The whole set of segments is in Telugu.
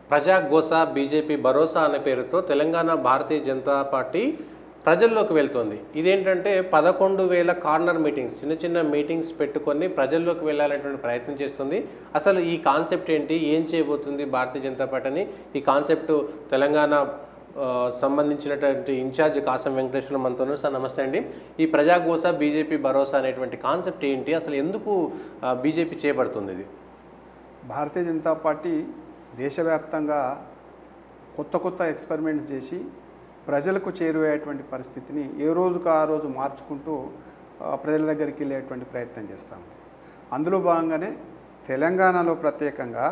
ప్రజా గోసా బీజేపీ భరోసా అనే పేరుతో తెలంగాణ భారతీయ జనతా పార్టీ ప్రజల్లోకి వెళ్తుంది ఇదేంటంటే పదకొండు వేల కార్నర్ మీటింగ్స్ చిన్న చిన్న మీటింగ్స్ పెట్టుకొని ప్రజల్లోకి వెళ్ళాలనేటువంటి ప్రయత్నం చేస్తుంది అసలు ఈ కాన్సెప్ట్ ఏంటి ఏం చేయబోతుంది భారతీయ జనతా పార్టీ అని ఈ కాన్సెప్ట్ తెలంగాణ ఆ, సంబంధించినటువంటి ఇన్ఛార్జ్ కాసం వెంకటేశ్వర మనతో ఉన్నారు. సార్ నమస్తే అండి ఈ ప్రజాగోస బీజేపీ భరోసా అనేటువంటి కాన్సెప్ట్ ఏంటి అసలు ఎందుకు బీజేపీ చేపడుతుంది ఇది భారతీయ జనతా పార్టీ దేశవ్యాప్తంగా కొత్త కొత్త ఎక్స్పెరిమెంట్స్ చేసి ప్రజలకు చేరువయ్యేటువంటి పరిస్థితిని ఏ రోజుకు ఆ రోజు మార్చుకుంటూ ఆ, ప్రజల దగ్గరికి వెళ్ళేటువంటి ప్రయత్నం చేస్తూ ఉంది అందులో భాగంగానే తెలంగాణలో ప్రత్యేకంగా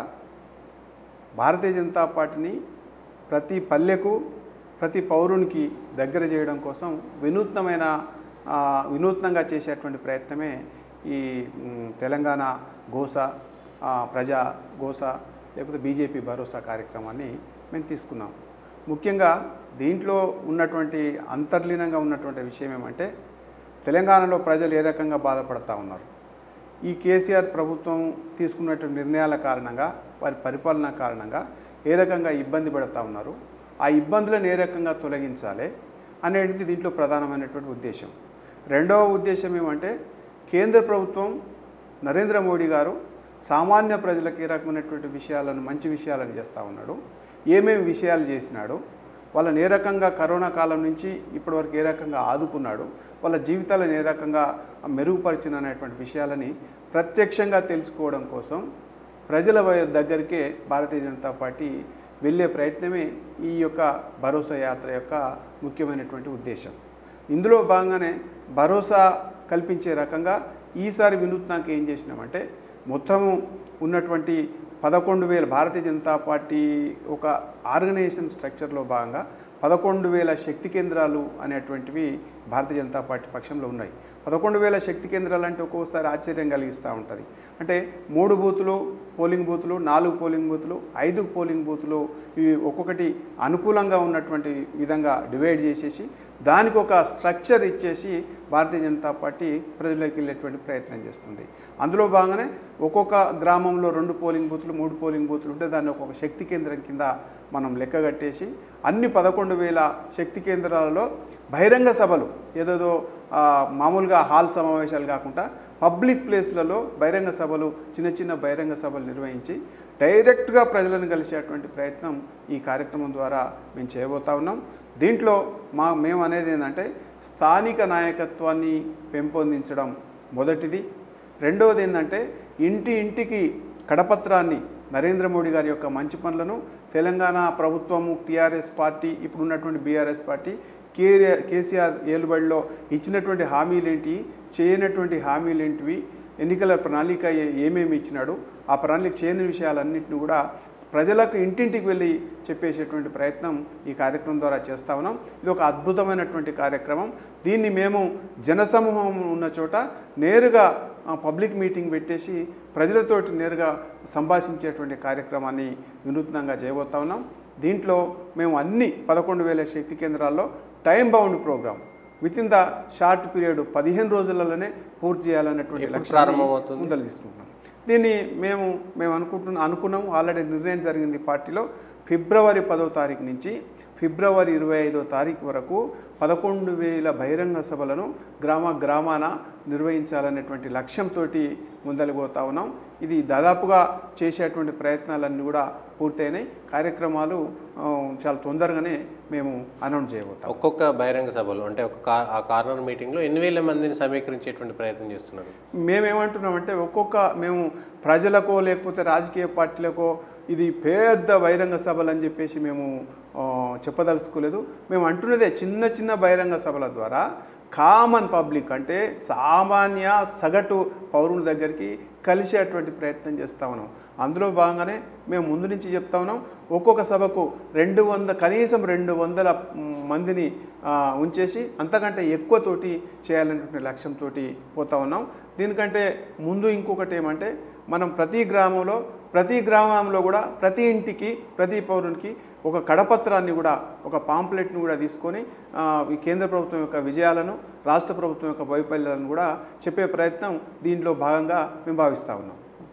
భారతీయ జనతా పార్టీని ప్రతి పల్లెకు ప్రతి పౌరునికి దగ్గర చేయడం కోసం వినూత్నమైన ఆ, వినూత్నంగా చేసేటువంటి ప్రయత్నమే ఈ మ్, తెలంగాణ గోస ఆ, ప్రజా గోస లేకపోతే బీజేపీ భరోసా కార్యక్రమాన్ని మేము తీసుకున్నాం ముఖ్యంగా దీంట్లో ఉన్నటువంటి అంతర్లీనంగా ఉన్నటువంటి విషయం ఏమంటే తెలంగాణలో ప్రజలు ఏ రకంగా బాధపడతా ఉన్నారు ఈ కేసీఆర్ ప్రభుత్వం తీసుకున్నటువంటి నిర్ణయాల కారణంగా వారి పరిపాలన కారణంగా ఏ రకంగా ఇబ్బంది పడుతూ ఉన్నారు ఆ ఇబ్బందులను ఏ రకంగా తొలగించాలి అనేది దీంట్లో ప్రధానమైనటువంటి ఉద్దేశం రెండవ ఉద్దేశం ఏమంటే కేంద్ర ప్రభుత్వం నరేంద్ర మోడీ గారు సామాన్య ప్రజలకు ఏ రకమైనటువంటి విషయాలను మంచి విషయాలను చేస్తూ ఉన్నాడు ఏమేమి విషయాలు చేసినాడు వాళ్ళని ఏ రకంగా కరోనా కాలం నుంచి ఇప్పటివరకు ఏ రకంగా ఆదుకున్నాడు వాళ్ళ జీవితాలను ఏ రకంగా మెరుగుపరిచిన అనేటువంటి విషయాలని ప్రత్యక్షంగా తెలుసుకోవడం కోసం ప్రజల వ- దగ్గరికే భారతీయ జనతా పార్టీ వెళ్ళే ప్రయత్నమే ఈ యొక్క భరోసా యాత్ర యొక్క ముఖ్యమైనటువంటి ఉద్దేశం ఇందులో భాగంగానే భరోసా కల్పించే రకంగా ఈసారి వినూత్నానికి ఏం చేసినామంటే మొత్తము ఉన్నటువంటి పదకొండు వేల భారతీయ జనతా పార్టీ ఒక ఆర్గనైజేషన్ స్ట్రక్చర్లో భాగంగా పదకొండు వేల శక్తి కేంద్రాలు అనేటువంటివి భారతీయ జనతా పార్టీ పక్షంలో ఉన్నాయి పదకొండు వేల శక్తి కేంద్రాలు అంటే ఒక్కొక్కసారి ఆశ్చర్యం కలిగిస్తూ ఉంటుంది అంటే మూడు బూతులు పోలింగ్ బూతులు నాలుగు పోలింగ్ బూతులు ఐదు పోలింగ్ బూతులు ఇవి ఒక్కొక్కటి అనుకూలంగా ఉన్నటువంటి విధంగా డివైడ్ చేసేసి దానికి ఒక స్ట్రక్చర్ ఇచ్చేసి భారతీయ జనతా పార్టీ ప్రజలకు వెళ్ళేటువంటి ప్రయత్నం చేస్తుంది అందులో భాగంగానే ఒక్కొక్క గ్రామంలో రెండు పోలింగ్ బూతులు మూడు పోలింగ్ బూతులు ఉంటే దాన్ని ఒక్కొక్క శక్తి కేంద్రం కింద మనం లెక్క కట్టేసి అన్ని పదకొండు వేల శక్తి కేంద్రాలలో బహిరంగ సభలు ఏదేదో ఆ, మామూలుగా హాల్ సమావేశాలు కాకుండా పబ్లిక్ ప్లేస్లలో బహిరంగ సభలు చిన్న చిన్న బహిరంగ సభలు నిర్వహించి డైరెక్ట్గా ప్రజలను కలిసేటువంటి ప్రయత్నం ఈ కార్యక్రమం ద్వారా మేము చేయబోతా ఉన్నాం దీంట్లో మా మేము అనేది ఏంటంటే స్థానిక నాయకత్వాన్ని పెంపొందించడం మొదటిది రెండవది ఏంటంటే ఇంటి ఇంటికి కడపత్రాన్ని నరేంద్ర మోడీ గారి యొక్క మంచి పనులను తెలంగాణ ప్రభుత్వము టీఆర్ఎస్ పార్టీ ఇప్పుడు ఉన్నటువంటి బీఆర్ఎస్ పార్టీ కే కేసీఆర్ ఏలుబడిలో ఇచ్చినటువంటి హామీలేంటి చేయనటువంటి హామీలేంటివి ఎన్నికల ప్రణాళిక ఏ- ఏమేమి ఇచ్చినాడు ఆ ప్రణాళిక చేయని విషయాలన్నింటినీ కూడా ప్రజలకు ఇంటింటికి వెళ్ళి చెప్పేసేటువంటి ప్రయత్నం ఈ కార్యక్రమం ద్వారా చేస్తా ఉన్నాం ఇది ఒక అద్భుతమైనటువంటి కార్యక్రమం దీన్ని మేము జనసమూహం ఉన్న చోట నేరుగా ఆ, పబ్లిక్ మీటింగ్ పెట్టేసి ప్రజలతోటి నేరుగా సంభాషించేటువంటి కార్యక్రమాన్ని వినూత్నంగా చేయబోతా ఉన్నాం దీంట్లో మేము అన్ని పదకొండు వేల శక్తి కేంద్రాల్లో time bound programme within the short period పదిహేను రోజులలోనే పూర్తి చేయాలన్నటువంటి ఎప్పుడు లక్ష్యాన్ని ప్రారంభమవుతుంది? ముందలు తీసుకుంటున్నాం దీన్ని మేము మేము అనుకుంటున్నాం అనుకున్నాం ఆల్రెడీ నిర్ణయం జరిగింది పార్టీలో ఫిబ్రవరి పదో తారీఖు నుంచి ఫిబ్రవరి ఇరవై ఐదో తారీఖు వరకు పదకొండు వేల బహిరంగ సభలను గ్రామ గ్రామాన నిర్వహించాలనేటువంటి లక్ష్యంతో ముందలిపోతా ఉన్నాం ఇది దాదాపుగా చేసేటువంటి ప్రయత్నాలన్నీ కూడా పూర్తయినాయి కార్యక్రమాలు ఆ, చాలా తొందరగానే మేము అనౌన్స్ చేయబోతాం ఒక్కొక్క బహిరంగ సభలు అంటే ఒక కా- ఆ కార్నర్ మీటింగ్లో ఎన్ని వేల మందిని సమీకరించేటువంటి ప్రయత్నం చేస్తున్నారు మేమేమంటున్నామంటే ఒక్కొక్క మేము ప్రజలకో లేకపోతే రాజకీయ పార్టీలకో ఇది పెద్ద బహిరంగ సభలు అని చెప్పేసి మేము ఆ, చెప్పదలుచుకోలేదు మేము అంటున్నదే చిన్న చిన్న బహిరంగ సభల ద్వారా కామన్ పబ్లిక్ అంటే సామాన్య సగటు పౌరుల దగ్గరికి కలిసేటువంటి ప్రయత్నం చేస్తా ఉన్నాం అందులో భాగంగానే మేము ముందు నుంచి చెప్తా ఉన్నాం ఒక్కొక్క సభకు రెండు వంద కనీసం రెండు వందల మ్, మందిని ఆ, ఉంచేసి అంతకంటే ఎక్కువతోటి చేయాలనేటువంటి లక్ష్యంతో పోతా ఉన్నాం దీనికంటే ముందు ఇంకొకటి ఏమంటే మనం ప్రతి గ్రామంలో ప్రతి గ్రామంలో కూడా ప్రతి ఇంటికి ప్రతి పౌరునికి ఒక కడపత్రాన్ని కూడా ఒక పాంప్లెట్ని కూడా తీసుకొని ఆ, ఈ కేంద్ర ప్రభుత్వం యొక్క విజయాలను రాష్ట్ర ప్రభుత్వం యొక్క వైఫల్యాలను కూడా చెప్పే ప్రయత్నం దీనిలో భాగంగా మేము భావిస్తూ ఉన్నాం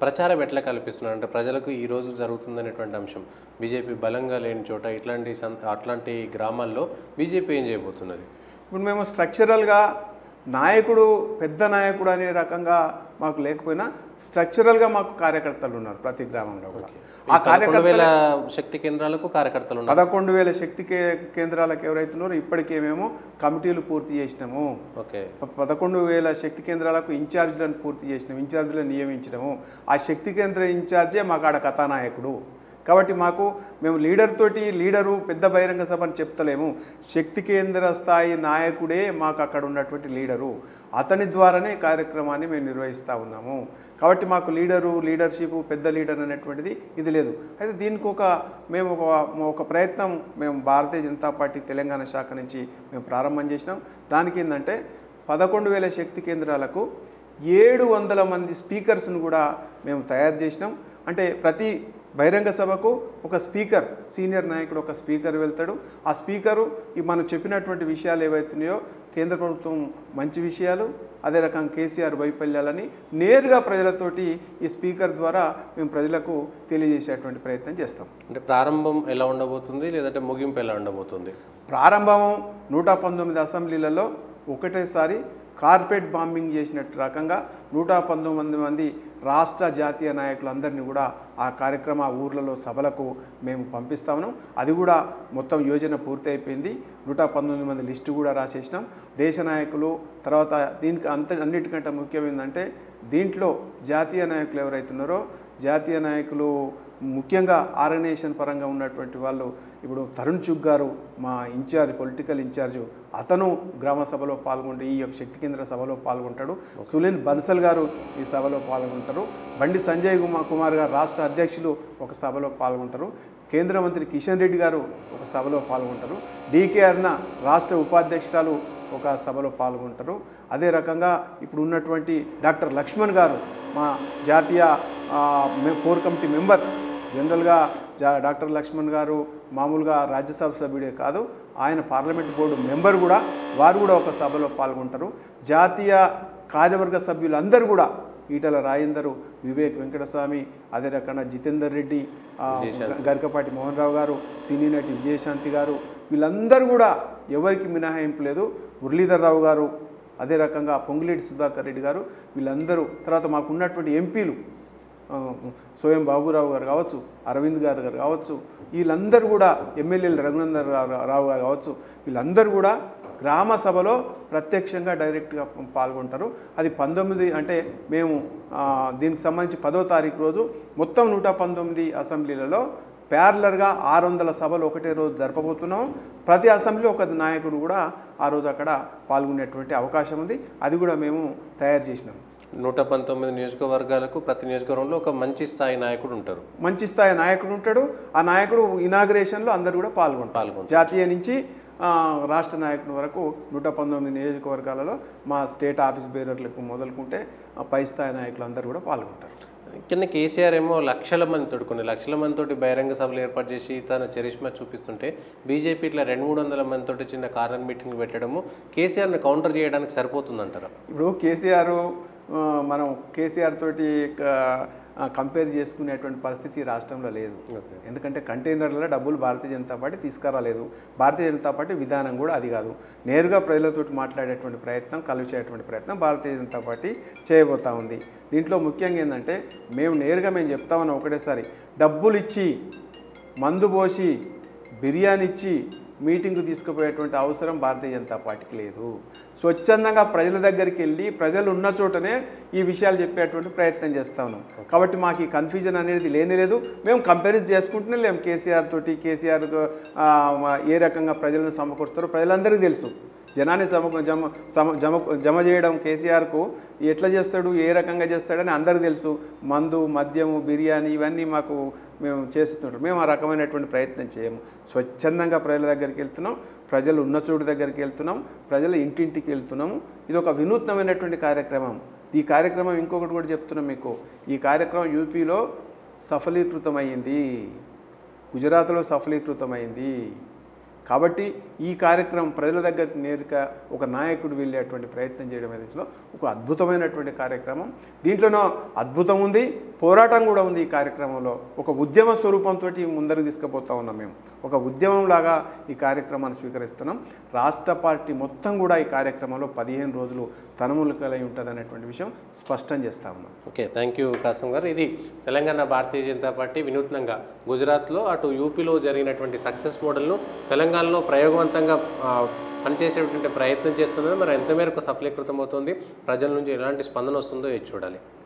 ప్రచారం ఎట్లా కల్పిస్తున్నారు అంటే ప్రజలకు ఈ రోజు జరుగుతుందనేటువంటి అంశం బీజేపీ బలంగా లేని చోట ఇట్లాంటి సం- అట్లాంటి గ్రామాల్లో బీజేపీ ఏం చేయబోతున్నది ఇప్పుడు మేము స్ట్రక్చరల్గా నాయకుడు పెద్ద నాయకుడు అనే రకంగా మాకు లేకపోయినా స్ట్రక్చరల్గా మాకు కార్యకర్తలు ఉన్నారు ప్రతి గ్రామంలో కూడా ఆ పదకొండు కార్యకర్తలు వేల శక్తి కేంద్రాలకు కార్యకర్తలు ఉన్నారు పదకొండు వేల శక్తి కే- కేంద్రాలకు ఎవరైతున్నారో ఇప్పటికే మేము కమిటీలు పూర్తి చేసినాము ఓకే ప- పదకొండు వేల శక్తి కేంద్రాలకు ఇన్ఛార్జీలను పూర్తి చేసినాం ఇన్ఛార్జీలను నియమించడము ఆ శక్తి కేంద్ర ఇన్ఛార్జే మాకు ఆడ కథానాయకుడు కాబట్టి మాకు మేము లీడర్ తోటి లీడరు పెద్ద బహిరంగ సభ అని చెప్తలేము శక్తి కేంద్ర స్థాయి నాయకుడే మాకు అక్కడ ఉన్నటువంటి లీడరు అతని ద్వారానే కార్యక్రమాన్ని మేము నిర్వహిస్తూ ఉన్నాము కాబట్టి మాకు లీడరు లీడర్షిప్ పెద్ద లీడర్ అనేటువంటిది ఇది లేదు అయితే దీనికి ఒక మేము ఒక ఒక ప్రయత్నం మేము భారతీయ జనతా పార్టీ తెలంగాణ శాఖ నుంచి మేము ప్రారంభం చేసినాం దానికి ఏంటంటే పదకొండు వేల శక్తి కేంద్రాలకు ఏడు వందల మంది స్పీకర్స్ను కూడా మేము తయారు చేసినాం అంటే ప్రతి బహిరంగ సభకు ఒక స్పీకర్ సీనియర్ నాయకుడు ఒక స్పీకర్ వెళ్తాడు ఆ స్పీకరు ఈ మనం చెప్పినటువంటి విషయాలు ఏవైతున్నాయో కేంద్ర ప్రభుత్వం మంచి విషయాలు అదే రకం కేసీఆర్ వైఫల్యాలని నేరుగా ప్రజలతోటి ఈ స్పీకర్ ద్వారా మేము ప్రజలకు తెలియజేసేటువంటి ప్రయత్నం చేస్తాం అంటే ప్రారంభం ఎలా ఉండబోతుంది లేదంటే ముగింపు ఎలా ఉండబోతుంది ప్రారంభం నూట పంతొమ్మిది అసెంబ్లీలలో ఒకటేసారి కార్పెట్ బాంబింగ్ చేసినట్టు రకంగా నూట పంతొమ్మిది మంది రాష్ట్ర జాతీయ నాయకులందరినీ కూడా ఆ కార్యక్రమ ఆ ఊర్లలో సభలకు మేము పంపిస్తా ఉన్నాం అది కూడా మొత్తం యోజన పూర్తి అయిపోయింది నూట పంతొమ్మిది మంది లిస్టు కూడా రాసేసినాం దేశ నాయకులు తర్వాత దీనికి అంత అన్నిటికంటే ముఖ్యమైందంటే దీంట్లో జాతీయ నాయకులు ఎవరైతున్నారో జాతీయ నాయకులు ముఖ్యంగా ఆర్గనైజేషన్ పరంగా ఉన్నటువంటి వాళ్ళు ఇప్పుడు తరుణ్ చుగ్ గారు మా ఇన్ఛార్జ్ పొలిటికల్ ఇన్ఛార్జ్ అతను గ్రామ సభలో పాల్గొంటే ఈ యొక్క శక్తి కేంద్ర సభలో పాల్గొంటాడు సులేన్ బన్సల్ గారు ఈ సభలో పాల్గొంటారు బండి సంజయ్ కుమార్ కుమార్ గారు రాష్ట్ర అధ్యక్షులు ఒక సభలో పాల్గొంటారు కేంద్ర మంత్రి కిషన్ రెడ్డి గారు ఒక సభలో పాల్గొంటారు డీకే అర్ణ రాష్ట్ర ఉపాధ్యక్షురాలు ఒక సభలో పాల్గొంటారు అదే రకంగా ఇప్పుడు ఉన్నటువంటి డాక్టర్ లక్ష్మణ్ గారు మా జాతీయ ఆ, మె- కోర్ కమిటీ మెంబర్ జనరల్గా జా డాక్టర్ లక్ష్మణ్ గారు మామూలుగా రాజ్యసభ సభ్యుడే కాదు ఆయన పార్లమెంట్ బోర్డు మెంబర్ కూడా వారు కూడా ఒక సభలో పాల్గొంటారు జాతీయ కార్యవర్గ సభ్యులందరూ కూడా ఈటల రాజేందరు వివేక్ వెంకటస్వామి అదే రకంగా జితేందర్ రెడ్డి ఆ, గరికపాటి మోహన్ రావు గారు సినీ నటి విజయశాంతి గారు వీళ్ళందరూ కూడా ఎవరికి మినహాయింపు లేదు మురళీధర్ రావు గారు అదే రకంగా పొంగులేటి సుధాకర్ రెడ్డి గారు వీళ్ళందరూ తర్వాత మాకు ఉన్నటువంటి ఎంపీలు ఆ, సోయం బాబురావు గారు కావచ్చు అరవింద్ గారు గారు కావచ్చు వీళ్ళందరూ కూడా ఎమ్మెల్యేలు రఘునందన్ రావు రావు గారు కావచ్చు వీళ్ళందరూ కూడా గ్రామ సభలో ప్రత్యక్షంగా డైరెక్ట్గా పాల్గొంటారు అది పంతొమ్మిది అంటే మేము ఆ, దీనికి సంబంధించి పదో తారీఖు రోజు మొత్తం నూట పంతొమ్మిది అసెంబ్లీలలో ప్యారలర్గా ఆరు వందల సభలు ఒకటే రోజు జరపబోతున్నాం ప్రతి అసెంబ్లీ ఒక నాయకుడు కూడా ఆ రోజు అక్కడ పాల్గొనేటువంటి అవకాశం ఉంది అది కూడా మేము తయారు చేసినాం నూట పంతొమ్మిది నియోజకవర్గాలకు ప్రతి నియోజకవర్గంలో ఒక మంచి స్థాయి నాయకుడు ఉంటారు మంచి స్థాయి నాయకుడు ఉంటాడు ఆ నాయకుడు ఇనాగ్రేషన్లో అందరు కూడా పాల్గొంటారు పాల్గొంటారు జాతీయ నుంచి ఆ, రాష్ట్ర నాయకుడి వరకు నూట పంతొమ్మిది నియోజకవర్గాలలో మా స్టేట్ ఆఫీస్ బేరర్లకు మొదలుకుంటే ఆ పై స్థాయి నాయకులు అందరూ కూడా పాల్గొంటారు కింద కేసీఆర్ ఏమో లక్షల మందితోటి కొన్ని లక్షల మందితోటి బహిరంగ సభలు ఏర్పాటు చేసి తన చరిష్మా చూపిస్తుంటే బీజేపీ ఇట్లా రెండు మూడు వందల మందితోటి చిన్న కార్నర్ మీటింగ్ పెట్టడము కేసీఆర్ని కౌంటర్ చేయడానికి సరిపోతుందంటారా ఇప్పుడు కేసీఆర్ ఆ, మనం కేసీఆర్ తోటి కంపేర్ చేసుకునేటువంటి పరిస్థితి రాష్ట్రంలో లేదు ఓకే ఎందుకంటే కంటైనర్లలో డబ్బులు భారతీయ జనతా పార్టీ తీసుకురాలేదు భారతీయ జనతా పార్టీ విధానం కూడా అది కాదు నేరుగా ప్రజలతోటి మాట్లాడేటువంటి ప్రయత్నం కలిసేటువంటి ప్రయత్నం భారతీయ జనతా పార్టీ చేయబోతా ఉంది దీంట్లో ముఖ్యంగా ఏంటంటే మేము నేరుగా మేము చెప్తా ఉన్నాం ఒకటేసారి డబ్బులు ఇచ్చి మందు పోసి బిర్యానీ ఇచ్చి మీటింగ్ తీసుకుపోయేటువంటి అవసరం భారతీయ జనతా పార్టీకి లేదు స్వచ్ఛందంగా ప్రజల దగ్గరికి వెళ్ళి ప్రజలు ఉన్న చోటనే ఈ విషయాలు చెప్పేటువంటి ప్రయత్నం చేస్తా ఉన్నాం కాబట్టి మాకు ఈ కన్ఫ్యూజన్ అనేది లేనే లేదు మేము కంపారిజ్ చేసుకుంటూనే లేము కేసీఆర్ తోటి కేసీఆర్ ఆ, ఏ రకంగా ప్రజలను సమకూరుస్తారో ప్రజలందరికీ తెలుసు జనాన్ని సమ జమ సమ జమ జమ చేయడం కేసీఆర్కు ఎట్లా చేస్తాడు ఏ రకంగా చేస్తాడని అందరికీ తెలుసు మందు మద్యము బిర్యానీ ఇవన్నీ మాకు మేము చేస్తుంటాం మేము ఆ రకమైనటువంటి ప్రయత్నం చేయము స్వచ్ఛందంగా ప్రజల దగ్గరికి వెళ్తున్నాం ప్రజలు ఉన్న చోటు దగ్గరికి వెళ్తున్నాం ప్రజల ఇంటింటికి వెళ్తున్నాము ఇది ఒక వినూత్నమైనటువంటి కార్యక్రమం ఈ కార్యక్రమం ఇంకొకటి కూడా చెప్తున్నాం మీకు ఈ కార్యక్రమం యూపీలో సఫలీకృతమైంది గుజరాత్లో సఫలీకృతమైంది కాబట్టి ఈ కార్యక్రమం ప్రజల దగ్గరికి నేరుగా ఒక నాయకుడు వెళ్ళేటువంటి ప్రయత్నం చేయడం అనేది ఒక అద్భుతమైనటువంటి కార్యక్రమం దీంట్లోనో అద్భుతం ఉంది పోరాటం కూడా ఉంది ఈ కార్యక్రమంలో ఒక ఉద్యమ స్వరూపంతో ముందరకు తీసుకుపోతా ఉన్నాం మేము ఒక ఉద్యమంలాగా ఈ కార్యక్రమాన్ని స్వీకరిస్తున్నాం రాష్ట్ర పార్టీ మొత్తం కూడా ఈ కార్యక్రమంలో పదిహేను రోజులు తనములకలై ఉంటుంది అనేటువంటి విషయం స్పష్టం చేస్తా ఉన్నాం ఓకే థ్యాంక్ యూ కాసం గారు ఇది తెలంగాణ భారతీయ జనతా పార్టీ వినూత్నంగా గుజరాత్లో అటు యూపీలో జరిగినటువంటి సక్సెస్ మోడల్ను తెలంగాణలో ప్రయోగవంతంగా ఆ, పనిచేసేటువంటి ప్రయత్నం చేస్తున్నది మరి ఎంత మేరకు సఫలీకృతం అవుతుంది ప్రజల నుంచి ఎలాంటి స్పందన వస్తుందో ఇది చూడాలి